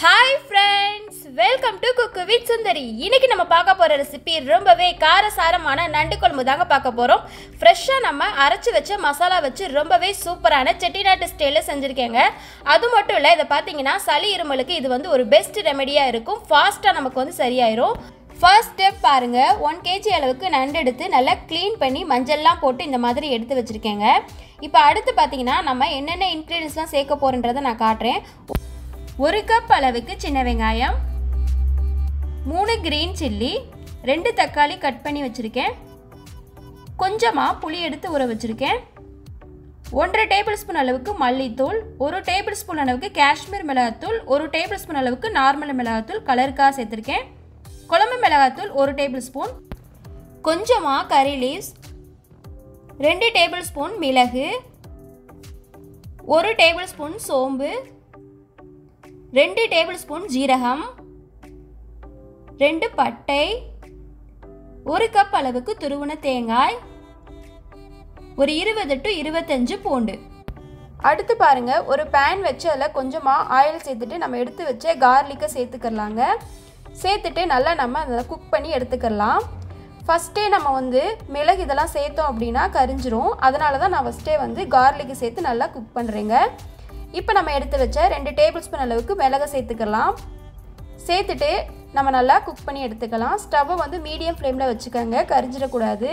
hi friends welcome to cook with Sundari இன்னைக்கு நம்ம பார்க்க போகிற ரெசிபி ரொம்பவே காரசாரமான நண்டு குழம்பு தாங்க பார்க்க போகிறோம் ஃப்ரெஷ்ஷாக நம்ம அரைச்சி வச்ச மசாலா வச்சு ரொம்பவே சூப்பரான செட்டிநாட்டு ஸ்டைலில் செஞ்சுருக்கேங்க அது மட்டும் இல்லை இதை பார்த்தீங்கன்னா சளி இருமலுக்கு இது வந்து ஒரு பெஸ்ட் ரெமெடியாக இருக்கும் ஃபாஸ்ட்டாக நமக்கு வந்து சரியாயிரும் ஃபர்ஸ்ட் ஸ்டெப் பாருங்க ஒன் கேஜி அளவுக்கு நண்டு எடுத்து நல்லா க்ளீன் பண்ணி மஞ்சள்லாம் போட்டு இந்த மாதிரி எடுத்து வச்சுருக்கேங்க இப்போ அடுத்து பார்த்தீங்கன்னா நம்ம என்னென்ன இன்க்ரீடியன்ஸ்லாம் சேர்க்க போகிறன்றதை நான் காட்டுறேன் ஒரு கப் அளவுக்கு சின்ன வெங்காயம் மூணு கிரீன் சில்லி ரெண்டு தக்காளி கட் பண்ணி வச்சுருக்கேன் கொஞ்சமாக புளி எடுத்து ஊற வச்சுருக்கேன் ஒன்றரை டேபிள் ஸ்பூன் அளவுக்கு மல்லித்தூள் ஒரு டேபிள் ஸ்பூன் அளவுக்கு காஷ்மீர் மிளகாத்தூள் ஒரு டேபிள் ஸ்பூன் அளவுக்கு நார்மல் மிளகாத்தூள் கலருக்காக சேர்த்துருக்கேன் குழம்பு மிளகாத்தூள் ஒரு டேபிள் ஸ்பூன் கொஞ்சமாக கறி லீவ்ஸ் ரெண்டு டேபிள் ஸ்பூன் மிளகு ஒரு டேபிள் ஸ்பூன் சோம்பு ரெண்டு டேபிள் ஸ்பூன் ஜீரகம் ரெண்டு பட்டை ஒரு கப் அளவுக்கு துருவன தேங்காய் ஒரு இருபது டு இருபத்தஞ்சு பூண்டு அடுத்து பாருங்க ஒரு பேன் வச்சு அதில் கொஞ்சமாக ஆயில் சேர்த்துட்டு நம்ம எடுத்து வச்ச கார்லிக்கை சேர்த்துக்கலாங்க சேர்த்துட்டு நல்லா நம்ம அதை குக் பண்ணி எடுத்துக்கலாம் ஃபஸ்ட்டே நம்ம வந்து மிளகு இதெல்லாம் சேர்த்தோம் அப்படின்னா கரிஞ்சிரும் அதனால தான் நான் ஃபஸ்ட்டே வந்து கார்லிக்கு சேர்த்து நல்லா குக் பண்ணுறேங்க இப்போ நம்ம எடுத்து வச்ச ரெண்டு டேபிள் ஸ்பூன் அளவுக்கு மிளகை சேர்த்துக்கலாம் சேர்த்துட்டு நம்ம நல்லா குக் பண்ணி எடுத்துக்கலாம் ஸ்டவ்வை வந்து மீடியம் ஃப்ளேமில் வச்சுக்கோங்க கரிஞ்சிடக்கூடாது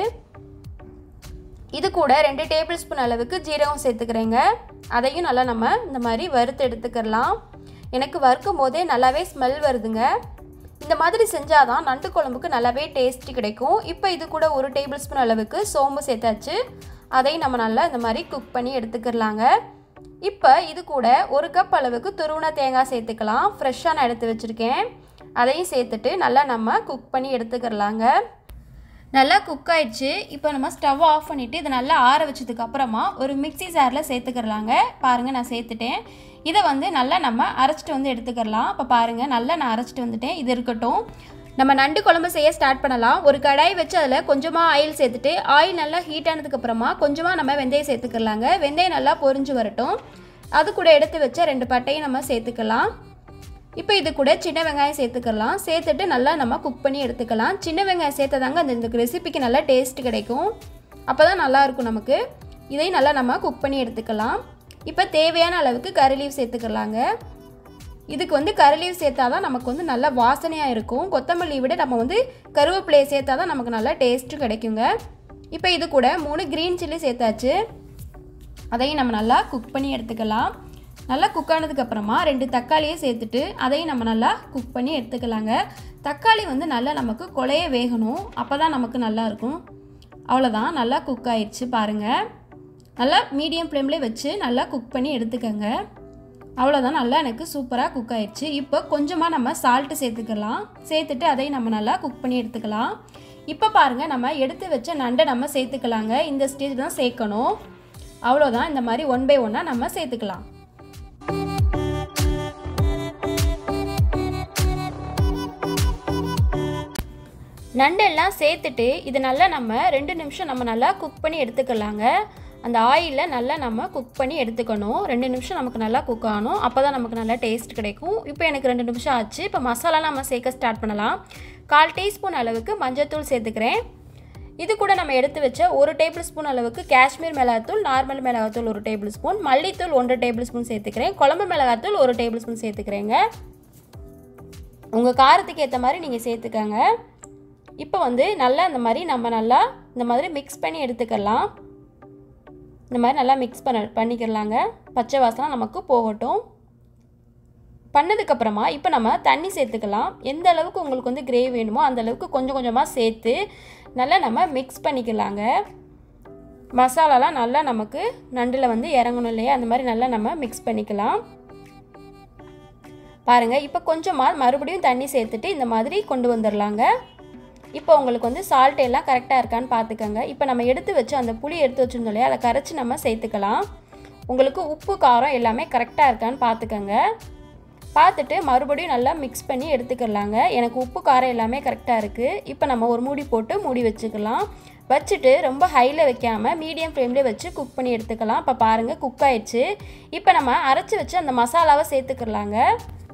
இது கூட ரெண்டு டேபிள் ஸ்பூன் அளவுக்கு ஜீரகம் சேர்த்துக்கிறேங்க அதையும் நல்லா நம்ம இந்த மாதிரி வறுத்து எடுத்துக்கலாம் எனக்கு வறுக்கும் போதே நல்லாவே ஸ்மெல் வருதுங்க இந்த மாதிரி செஞ்சால் தான் நண்டு குழம்புக்கு நல்லாவே டேஸ்ட்டு கிடைக்கும் இப்போ இது கூட ஒரு டேபிள் ஸ்பூன் அளவுக்கு சோம்பு சேர்த்தாச்சு அதையும் நம்ம நல்லா இந்த மாதிரி குக் பண்ணி எடுத்துக்கிறலாங்க இப்போ இது கூட ஒரு கப் அளவுக்கு துருவன தேங்காய் சேர்த்துக்கலாம் ஃப்ரெஷ்ஷாக நான் எடுத்து வச்சுருக்கேன் அதையும் சேர்த்துட்டு நல்லா நம்ம குக் பண்ணி எடுத்துக்கிறலாங்க நல்லா குக் ஆயிடுச்சு இப்போ நம்ம ஸ்டவ் ஆஃப் பண்ணிவிட்டு இதை நல்லா ஆற வச்சதுக்கு அப்புறமா ஒரு மிக்சி ஜாரில் சேர்த்துக்கிறலாங்க பாருங்கள் நான் சேர்த்துட்டேன் இதை வந்து நல்லா நம்ம அரைச்சிட்டு வந்து எடுத்துக்கிறலாம் இப்போ பாருங்கள் நல்லா நான் அரைச்சிட்டு வந்துட்டேன் இது இருக்கட்டும் நம்ம நண்டு குழம்பு செய்ய ஸ்டார்ட் பண்ணலாம் ஒரு கடாய் வச்சு அதில் கொஞ்சமாக ஆயில் சேர்த்துட்டு ஆயில் நல்லா ஹீட் ஆனதுக்கப்புறமா கொஞ்சமாக நம்ம வெந்தயம் சேர்த்துக்கலாங்க வெந்தயம் நல்லா பொரிஞ்சு வரட்டும் அது கூட எடுத்து வச்ச ரெண்டு பட்டையும் நம்ம சேர்த்துக்கலாம் இப்போ இது கூட சின்ன வெங்காயம் சேர்த்துக்கலாம் சேர்த்துட்டு நல்லா நம்ம குக் பண்ணி எடுத்துக்கலாம் சின்ன வெங்காயம் சேர்த்ததாங்க அந்த இந்த ரெசிபிக்கு நல்லா டேஸ்ட் கிடைக்கும் அப்போ தான் நல்லாயிருக்கும் நமக்கு இதையும் நல்லா நம்ம குக் பண்ணி எடுத்துக்கலாம் இப்போ தேவையான அளவுக்கு கறி லீவ் சேர்த்துக்கலாங்க இதுக்கு வந்து கறி லீவ் சேர்த்தா தான் நமக்கு வந்து நல்ல வாசனையாக இருக்கும் கொத்தமல்லி விட நம்ம வந்து கருவேப்பிலையை சேர்த்தா தான் நமக்கு நல்லா டேஸ்ட்டு கிடைக்குங்க இப்போ இது கூட மூணு க்ரீன் சில்லி சேர்த்தாச்சு அதையும் நம்ம நல்லா குக் பண்ணி எடுத்துக்கலாம் நல்லா குக் ஆனதுக்கப்புறமா ரெண்டு தக்காளியை சேர்த்துட்டு அதையும் நம்ம நல்லா குக் பண்ணி எடுத்துக்கலாங்க தக்காளி வந்து நல்லா நமக்கு கொலைய வேகணும் அப்போ தான் நமக்கு நல்லா இருக்கும் அவ்வளோதான் நல்லா குக் ஆயிடுச்சு பாருங்கள் நல்லா மீடியம் ஃப்ளேம்லேயே வச்சு நல்லா குக் பண்ணி எடுத்துக்கோங்க அவ்வளோதான் நல்லா எனக்கு சூப்பராக குக் ஆயிடுச்சு இப்போ கொஞ்சமாக நம்ம சால்ட்டு சேர்த்துக்கலாம் சேர்த்துட்டு அதையும் நம்ம நல்லா குக் பண்ணி எடுத்துக்கலாம் இப்போ பாருங்கள் நம்ம எடுத்து வச்ச நண்டை நம்ம சேர்த்துக்கலாங்க இந்த ஸ்டேஜ் தான் சேர்க்கணும் அவ்வளோதான் இந்த மாதிரி ஒன் பை ஒன்னாக நம்ம சேர்த்துக்கலாம் நண்டெல்லாம் சேர்த்துட்டு இது நல்லா நம்ம ரெண்டு நிமிஷம் நம்ம நல்லா குக் பண்ணி எடுத்துக்கலாங்க அந்த ஆயிலில் நல்லா நம்ம குக் பண்ணி எடுத்துக்கணும் ரெண்டு நிமிஷம் நமக்கு நல்லா குக் ஆகணும் அப்போ தான் நமக்கு நல்லா டேஸ்ட் கிடைக்கும் இப்போ எனக்கு ரெண்டு நிமிஷம் ஆச்சு இப்போ மசாலா நம்ம சேர்க்க ஸ்டார்ட் பண்ணலாம் கால் டீஸ்பூன் அளவுக்கு மஞ்சள்தூள் சேர்த்துக்கிறேன் இது கூட நம்ம எடுத்து வச்ச ஒரு டேபிள் ஸ்பூன் அளவுக்கு காஷ்மீர் மிளகாத்தூள் நார்மல் மிளகாத்தூள் ஒரு டேபிள் ஸ்பூன் மல்லித்தூள் ஒன்றரை டேபிள் ஸ்பூன் சேர்த்துக்கிறேன் குழம்பு மிளகாத்தூள் ஒரு டேபிள் ஸ்பூன் சேர்த்துக்கிறேங்க உங்கள் காரத்துக்கு ஏற்ற மாதிரி நீங்கள் சேர்த்துக்கங்க இப்போ வந்து நல்லா இந்த மாதிரி நம்ம நல்லா இந்த மாதிரி மிக்ஸ் பண்ணி எடுத்துக்கலாம் இந்த மாதிரி நல்லா மிக்ஸ் பண்ண பண்ணிக்கிறலாங்க பச்சை வாசனை நமக்கு போகட்டும் பண்ணதுக்கப்புறமா இப்போ நம்ம தண்ணி சேர்த்துக்கலாம் எந்த அளவுக்கு உங்களுக்கு வந்து கிரேவி வேணுமோ அந்த அளவுக்கு கொஞ்சம் கொஞ்சமாக சேர்த்து நல்லா நம்ம மிக்ஸ் பண்ணிக்கலாங்க மசாலாலாம் நல்லா நமக்கு நண்டில் வந்து இறங்கணும் இல்லையா அந்த மாதிரி நல்லா நம்ம மிக்ஸ் பண்ணிக்கலாம் பாருங்கள் இப்போ கொஞ்சமாக மறுபடியும் தண்ணி சேர்த்துட்டு இந்த மாதிரி கொண்டு வந்துடலாங்க இப்போ உங்களுக்கு வந்து சால்ட் எல்லாம் கரெக்டாக இருக்கான்னு பார்த்துக்கோங்க இப்போ நம்ம எடுத்து வச்சு அந்த புளி எடுத்து வச்சுருந்தோம் இல்லையா அதை கரைச்சி நம்ம சேர்த்துக்கலாம் உங்களுக்கு உப்பு காரம் எல்லாமே கரெக்டாக இருக்கான்னு பார்த்துக்கோங்க பார்த்துட்டு மறுபடியும் நல்லா மிக்ஸ் பண்ணி எடுத்துக்கலாங்க எனக்கு உப்பு காரம் எல்லாமே கரெக்டாக இருக்குது இப்போ நம்ம ஒரு மூடி போட்டு மூடி வச்சுக்கலாம் வச்சுட்டு ரொம்ப ஹையில் வைக்காமல் மீடியம் ஃப்ளேம்லேயே வச்சு குக் பண்ணி எடுத்துக்கலாம் இப்போ பாருங்கள் குக் ஆயிடுச்சு இப்போ நம்ம அரைச்சி வச்சு அந்த மசாலாவை சேர்த்துக்கலாங்க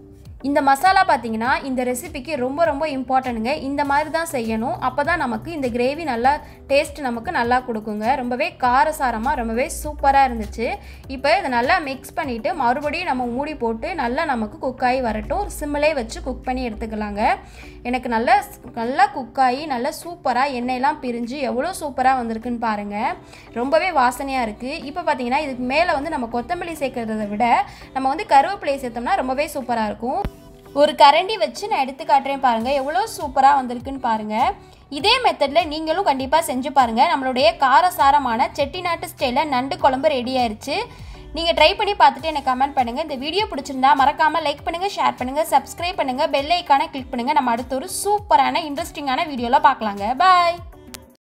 இந்த மசாலா பார்த்தீங்கன்னா இந்த ரெசிபிக்கு ரொம்ப ரொம்ப இம்பார்ட்டனுங்க இந்த மாதிரி தான் செய்யணும் அப்போ தான் நமக்கு இந்த கிரேவி நல்லா டேஸ்ட் நமக்கு நல்லா கொடுக்குங்க ரொம்பவே காரசாரமாக ரொம்பவே சூப்பராக இருந்துச்சு இப்போ இதை நல்லா மிக்ஸ் பண்ணிவிட்டு மறுபடியும் நம்ம மூடி போட்டு நல்லா நமக்கு குக் ஆகி வரட்டும் சிம்மிலே வச்சு குக் பண்ணி எடுத்துக்கலாங்க எனக்கு நல்லா நல்லா குக் ஆகி நல்லா சூப்பராக எண்ணெயெல்லாம் பிரிஞ்சு எவ்வளோ சூப்பராக வந்திருக்குன்னு பாருங்கள் ரொம்பவே வாசனையாக இருக்குது இப்போ பார்த்தீங்கன்னா இதுக்கு மேலே வந்து நம்ம கொத்தமல்லி சேர்க்கறத விட நம்ம வந்து கருவேப்பிலையை சேர்த்தோம்னா ரொம்பவே சூப்பராக இருக்கும் ஒரு கரண்டி வச்சு நான் எடுத்து காட்டுறேன் பாருங்கள் எவ்வளோ சூப்பராக வந்திருக்குன்னு பாருங்கள் இதே மெத்தடில் நீங்களும் கண்டிப்பாக செஞ்சு பாருங்கள் நம்மளுடைய காரசாரமான செட்டிநாட்டு ஸ்டைலில் நண்டு குழம்பு ரெடி ஆயிருச்சு நீங்கள் ட்ரை பண்ணி பார்த்துட்டு எனக்கு கமெண்ட் பண்ணுங்கள் இந்த வீடியோ பிடிச்சிருந்தா மறக்காமல் லைக் பண்ணுங்கள் ஷேர் பண்ணுங்கள் சப்ஸ்கிரைப் பண்ணுங்கள் பெல் ஐக்கானை கிளிக் பண்ணுங்கள் நம்ம அடுத்த ஒரு சூப்பரான இன்ட்ரெஸ்டிங்கான வீடியோவில் பார்க்கலாங்க பாய்